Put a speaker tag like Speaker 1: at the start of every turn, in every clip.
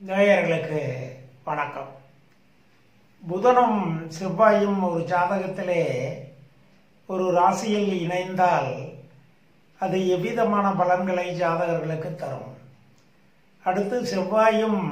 Speaker 1: நேயர்களுக்கு வணக்கம் புதனும் செவ்வாயும் ஒரு ஜாதகத்திலே ஒரு ராசியில் இணைந்தால் அது எவ்விதமான பலன்களை ஜாதகர்களுக்கு தரும் அடுத்து செவ்வாயும்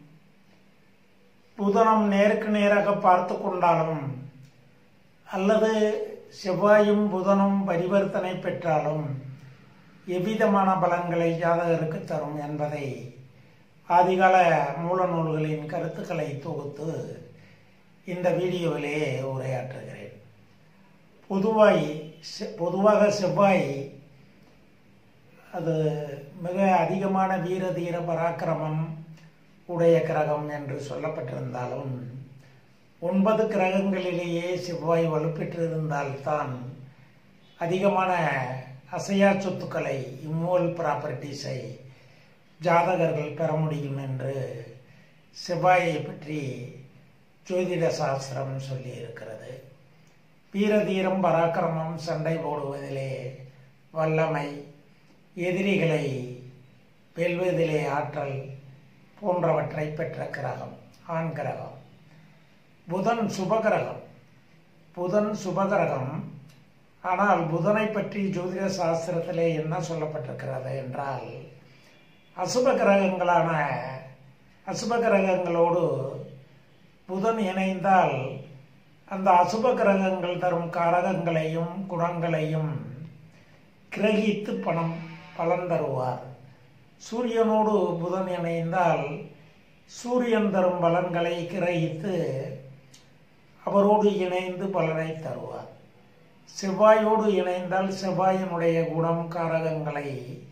Speaker 1: புதனும் நேருக்கு நேராக பார்த்து கொண்டாலும் அல்லது செவ்வாயும் புதனும் பரிவர்த்தனை பெற்றாலும் எவ்விதமான பலன்களை ஜாதகருக்கு தரும் என்பதை ஆதிகால மூல நூல்களின் கருத்துக்களை தொகுத்து இந்த வீடியோவிலே உரையாற்றுகிறேன் பொதுவாய் செ- பொதுவாக செவ்வாய் அது மிக அதிகமான வீர தீர பராக்கிரமம் உடைய கிரகம் என்று சொல்லப்பட்டிருந்தாலும் ஒன்பது கிரகங்களிலேயே செவ்வாய் வலுப்பெற்றிருந்தால்தான் அதிகமான அசையா சொத்துக்களை இம்மூவல் ப்ராப்பர்ட்டிஸை ஜாதகர்கள் பெற முடியும் என்று செவ்வாயை பற்றி ஜோதிட சாஸ்திரம் சொல்லி இருக்கிறது வீரதீரம் பராக்கிரமம் சண்டை போடுவதிலே வல்லமை எதிரிகளை வெல்வதிலே ஆற்றல் போன்றவற்றை பெற்ற கிரகம் ஆண் கிரகம் புதன் சுபகிரகம் புதன் சுபகிரகம் ஆனால் புதனை பற்றி ஜோதிட சாஸ்திரத்திலே என்ன சொல்லப்பட்டிருக்கிறது என்றால் அசுப கிரகங்களான அசுப கிரகங்களோடு புதன் இணைந்தால் அந்த அசுப கிரகங்கள் தரும் காரகங்களையும் குணங்களையும் கிரகித்து பணம் பலன் தருவார் சூரியனோடு புதன் இணைந்தால் சூரியன் தரும் பலன்களை கிரகித்து அவரோடு இணைந்து பலனை தருவார் செவ்வாயோடு இணைந்தால் செவ்வாயினுடைய குணம் காரகங்களை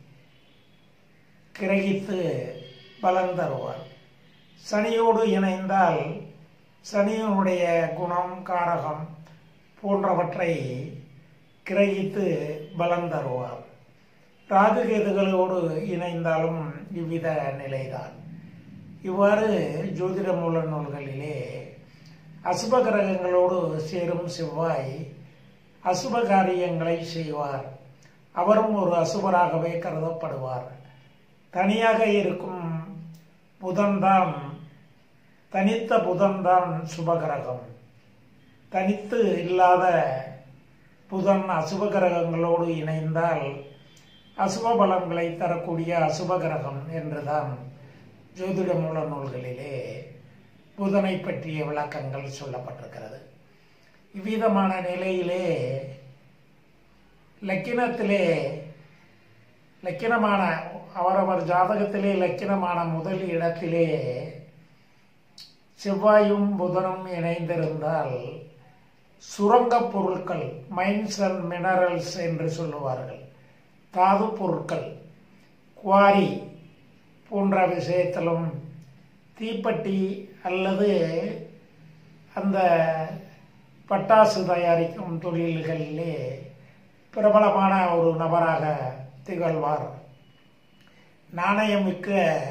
Speaker 1: கிரகித்து பலன் தருவார் சனியோடு இணைந்தால் சனியினுடைய குணம் காரகம் போன்றவற்றை கிரகித்து பலன் தருவார் ராகு கேதுகளோடு இணைந்தாலும் இவ்வித நிலைதான் இவ்வாறு ஜோதிட மூல நூல்களிலே அசுப கிரகங்களோடு சேரும் செவ்வாய் அசுப காரியங்களை செய்வார் அவரும் ஒரு அசுபராகவே கருதப்படுவார் தனியாக இருக்கும் புதன்தான் தனித்த புதன்தான் சுபகிரகம் தனித்து இல்லாத புதன் அசுப கிரகங்களோடு இணைந்தால் அசுப பலன்களை தரக்கூடிய அசுப கிரகம் என்றுதான் ஜோதிட மூல நூல்களிலே புதனை பற்றிய விளக்கங்கள் சொல்லப்பட்டிருக்கிறது இவ்விதமான நிலையிலே லக்கினத்திலே லக்கினமான அவரவர் ஜாதகத்திலே லக்கினமான முதல் இடத்திலே செவ்வாயும் புதனும் இணைந்திருந்தால் சுரங்கப் பொருட்கள் மைன்ஸ் அண்ட் மினரல்ஸ் என்று சொல்லுவார்கள் தாது பொருட்கள் குவாரி போன்ற விஷயத்திலும் தீப்பெட்டி அல்லது அந்த பட்டாசு தயாரிக்கும் தொழில்களிலே பிரபலமான ஒரு நபராக திகழ்வார் நாணயமிக்க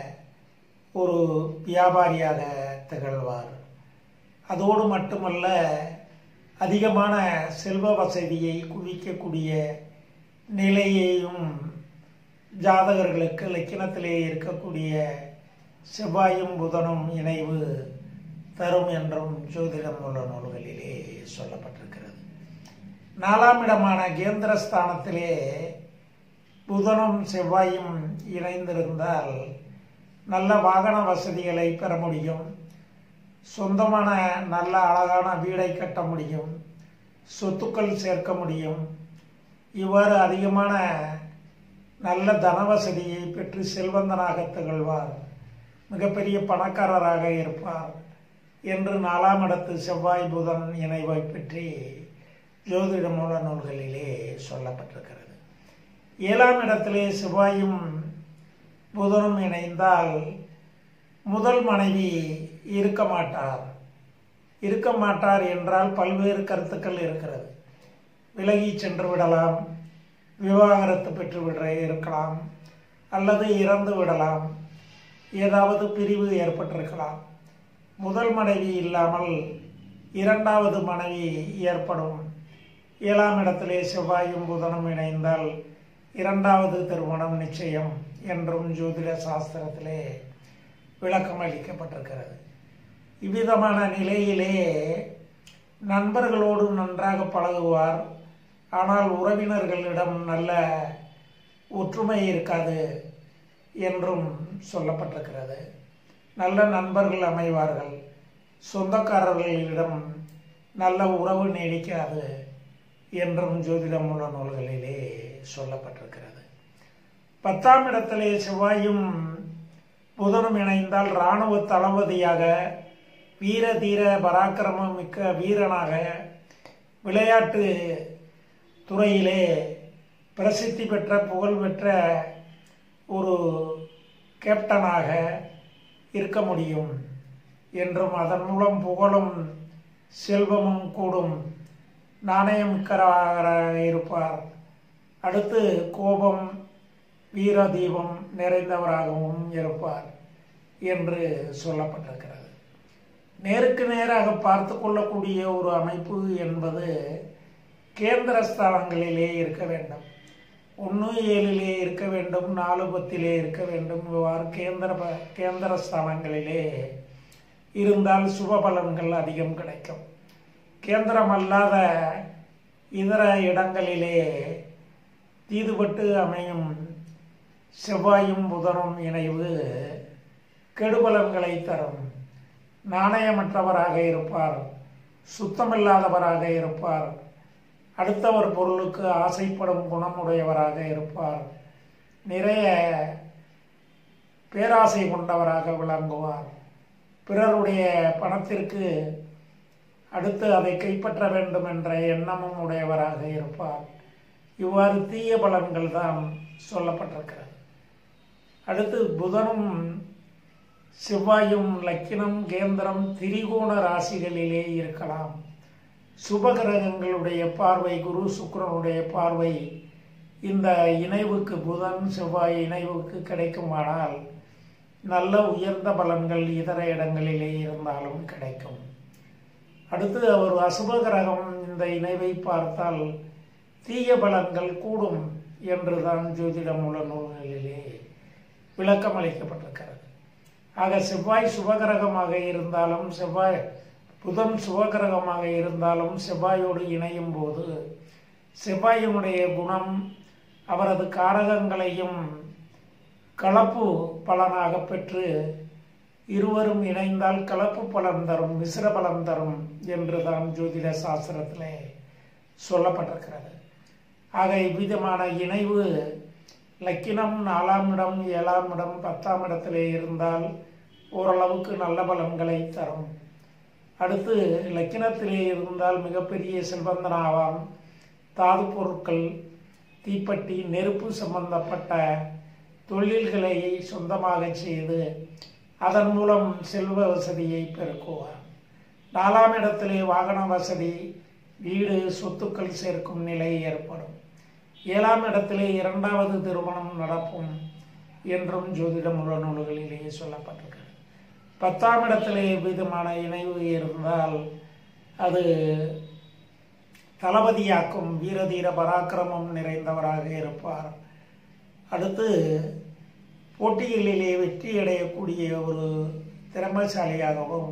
Speaker 1: ஒரு வியாபாரியாக திகழ்வார் அதோடு மட்டுமல்ல அதிகமான செல்வ வசதியை குவிக்கக்கூடிய நிலையையும் ஜாதகர்களுக்கு லக்கினத்திலே இருக்கக்கூடிய செவ்வாயும் புதனும் இணைவு தரும் என்றும் ஜோதிட மூல நூல்களிலே சொல்லப்பட்டிருக்கிறது நாலாம் இடமான கேந்திரஸ்தானத்திலே புதனும் செவ்வாயும் இணைந்திருந்தால் நல்ல வாகன வசதிகளை பெற முடியும் சொந்தமான நல்ல அழகான வீடை கட்ட முடியும் சொத்துக்கள் சேர்க்க முடியும் இவ்வாறு அதிகமான நல்ல தன வசதியை பெற்று செல்வந்தனாக திகழ்வார் மிகப்பெரிய பணக்காரராக இருப்பார் என்று நாலாம் இடத்து செவ்வாய் புதன் இணைவை பற்றி ஜோதிட மூல நூல்களிலே சொல்லப்பட்டிருக்கிறது ஏழாம் இடத்திலே செவ்வாயும் புதனும் இணைந்தால் முதல் மனைவி இருக்க மாட்டார் இருக்க மாட்டார் என்றால் பல்வேறு கருத்துக்கள் இருக்கிறது விலகி சென்று விடலாம் விவாகரத்து பெற்று விட இருக்கலாம் அல்லது இறந்து விடலாம் ஏதாவது பிரிவு ஏற்பட்டிருக்கலாம் முதல் மனைவி இல்லாமல் இரண்டாவது மனைவி ஏற்படும் ஏழாம் இடத்திலே செவ்வாயும் புதனும் இணைந்தால் இரண்டாவது திருமணம் நிச்சயம் என்றும் ஜோதிட சாஸ்திரத்திலே விளக்கம் அளிக்கப்பட்டிருக்கிறது இவ்விதமான நிலையிலே நண்பர்களோடு நன்றாக பழகுவார் ஆனால் உறவினர்களிடம் நல்ல ஒற்றுமை இருக்காது என்றும் சொல்லப்பட்டிருக்கிறது நல்ல நண்பர்கள் அமைவார்கள் சொந்தக்காரர்களிடம் நல்ல உறவு நீடிக்காது என்றும் ஜோதிடம் உள்ள நூல்களிலே சொல்லப்பட்டிருக்கிறது பத்தாம் இடத்திலே செவ்வாயும் புதனும் இணைந்தால் இராணுவ தளபதியாக வீர தீர பராக்கிரமம் மிக்க வீரனாக விளையாட்டு துறையிலே பிரசித்தி பெற்ற புகழ் பெற்ற ஒரு கேப்டனாக இருக்க முடியும் என்றும் அதன் மூலம் புகழும் செல்வமும் கூடும் நாணயமிக்கராக இருப்பார் அடுத்து கோபம் வீர தீபம் நிறைந்தவராகவும் இருப்பார் என்று சொல்லப்பட்டிருக்கிறது நேருக்கு நேராக பார்த்து கொள்ளக்கூடிய ஒரு அமைப்பு என்பது கேந்திர ஸ்தானங்களிலே இருக்க வேண்டும் ஒன்று ஏழிலே இருக்க வேண்டும் நாலு பத்திலே இருக்க வேண்டும் இவ்வாறு கேந்திர ப- கேந்திர ஸ்தானங்களிலே இருந்தால் சுப பலன்கள் அதிகம் கிடைக்கும் கேந்திரம் அல்லாத இதர இடங்களிலே தீதுபட்டு அமையும் செவ்வாயும் புதனும் இணைவு கெடுபலன்களை தரும் நாணயமற்றவராக இருப்பார் சுத்தமில்லாதவராக இருப்பார் அடுத்தவர் பொருளுக்கு ஆசைப்படும் குணமுடையவராக இருப்பார் நிறைய பேராசை கொண்டவராக விளங்குவார் பிறருடைய பணத்திற்கு அடுத்து அதை கைப்பற்ற வேண்டும் என்ற எண்ணமும் உடையவராக இருப்பார் இவ்வாறு தீய பலன்கள் தான் சொல்லப்பட்டிருக்கிறது அடுத்து புதனும் செவ்வாயும் லக்கினம் கேந்திரம் திரிகோண ராசிகளிலே இருக்கலாம் சுபகிரகங்களுடைய பார்வை குரு சுக்கிரனுடைய பார்வை இந்த இணைவுக்கு புதன் செவ்வாய் இணைவுக்கு கிடைக்குமானால் நல்ல உயர்ந்த பலன்கள் இதர இடங்களிலே இருந்தாலும் கிடைக்கும் அடுத்து அவர் அசுப கிரகம் இந்த இணைவை பார்த்தால் தீய பலன்கள் கூடும் என்றுதான் ஜோதிடம் உள்ள நூல்களிலே விளக்கம் அளிக்கப்பட்டிருக்கிறது ஆக செவ்வாய் சுபகிரகமாக இருந்தாலும் செவ்வாய் புதன் சுபகிரகமாக இருந்தாலும் செவ்வாயோடு இணையும் போது செவ்வாயினுடைய குணம் அவரது காரகங்களையும் கலப்பு பலனாக பெற்று இருவரும் இணைந்தால் கலப்பு பலன் தரும் மிசிர பலன் தரும் என்று தான் ஜோதிட சாஸ்திரத்திலே சொல்லப்பட்டிருக்கிறது ஆக இவ்விதமான இணைவு லக்கினம் நாலாம் இடம் ஏழாம் இடம் பத்தாம் இடத்திலே இருந்தால் ஓரளவுக்கு நல்ல பலன்களை தரும் அடுத்து லக்கினத்திலே இருந்தால் மிகப்பெரிய செல்வந்தனாவாம் தாது பொருட்கள் தீப்பெட்டி நெருப்பு சம்பந்தப்பட்ட தொழில்களை சொந்தமாக செய்து அதன் மூலம் செல்வ வசதியை பெருக்குவார் நாலாம் இடத்திலே வாகன வசதி வீடு சொத்துக்கள் சேர்க்கும் நிலை ஏற்படும் ஏழாம் இடத்திலே இரண்டாவது திருமணம் நடக்கும் என்றும் ஜோதிடம் உள்ள நூல்களிலே சொல்லப்பட்டிருக்கிறது பத்தாம் இடத்திலே விதமான இணைவு இருந்தால் அது தளபதியாக்கும் வீரதீர பராக்கிரமம் நிறைந்தவராக இருப்பார் அடுத்து போட்டிகளிலே வெற்றி அடையக்கூடிய ஒரு திறமைசாலியாகவும்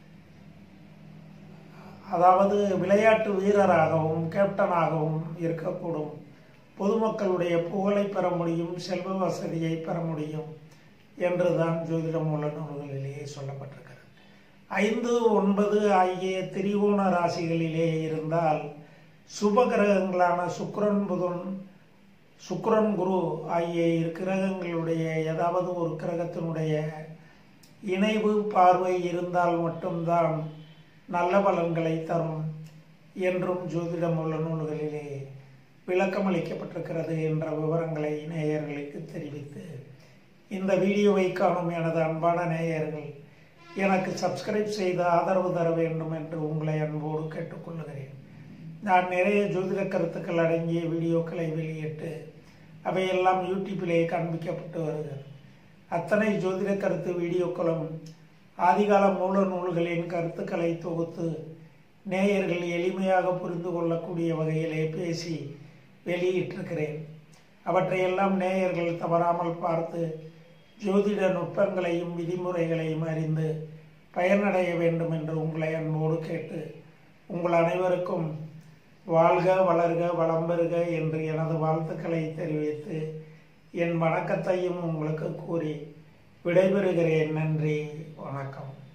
Speaker 1: அதாவது விளையாட்டு வீரராகவும் கேப்டனாகவும் இருக்கக்கூடும் பொதுமக்களுடைய புகழை பெற முடியும் செல்வ வசதியை பெற முடியும் என்றுதான் ஜோதிடம் உள்ள நூல்களிலேயே சொல்லப்பட்டிருக்கிறது ஐந்து ஒன்பது ஆகிய திரிகோண ராசிகளிலே இருந்தால் சுப கிரகங்களான சுக்கிரன் புதன் சுக்கிரன் குரு ஆகிய இரு கிரகங்களுடைய ஏதாவது ஒரு கிரகத்தினுடைய இணைவு பார்வை இருந்தால் மட்டும்தான் நல்ல பலன்களை தரும் என்றும் ஜோதிடம் உள்ள நூல்களிலே விளக்கம் அளிக்கப்பட்டிருக்கிறது என்ற விவரங்களை நேயர்களுக்கு தெரிவித்து இந்த வீடியோவை காணும் எனது அன்பான நேயர்கள் எனக்கு சப்ஸ்கிரைப் செய்து ஆதரவு தர வேண்டும் என்று உங்களை அன்போடு கேட்டுக்கொள்கிறேன் நான் நிறைய ஜோதிட கருத்துக்கள் அடங்கிய வீடியோக்களை வெளியிட்டு அவையெல்லாம் யூடியூப்பிலே காண்பிக்கப்பட்டு வருகிறது அத்தனை ஜோதிட கருத்து வீடியோக்களும் ஆதிகால மூல நூல்களின் கருத்துக்களை தொகுத்து நேயர்கள் எளிமையாக புரிந்து கொள்ளக்கூடிய வகையிலே பேசி வெளியிட்டிருக்கிறேன் அவற்றையெல்லாம் நேயர்கள் தவறாமல் பார்த்து ஜோதிட நுட்பங்களையும் விதிமுறைகளையும் அறிந்து பயனடைய வேண்டும் என்று உங்களை அன்போடு கேட்டு உங்கள் அனைவருக்கும் வாழ்க வளர்க வளம் பெறுக என்று எனது வாழ்த்துக்களை தெரிவித்து என் வணக்கத்தையும் உங்களுக்கு கூறி விடைபெறுகிறேன் நன்றி வணக்கம்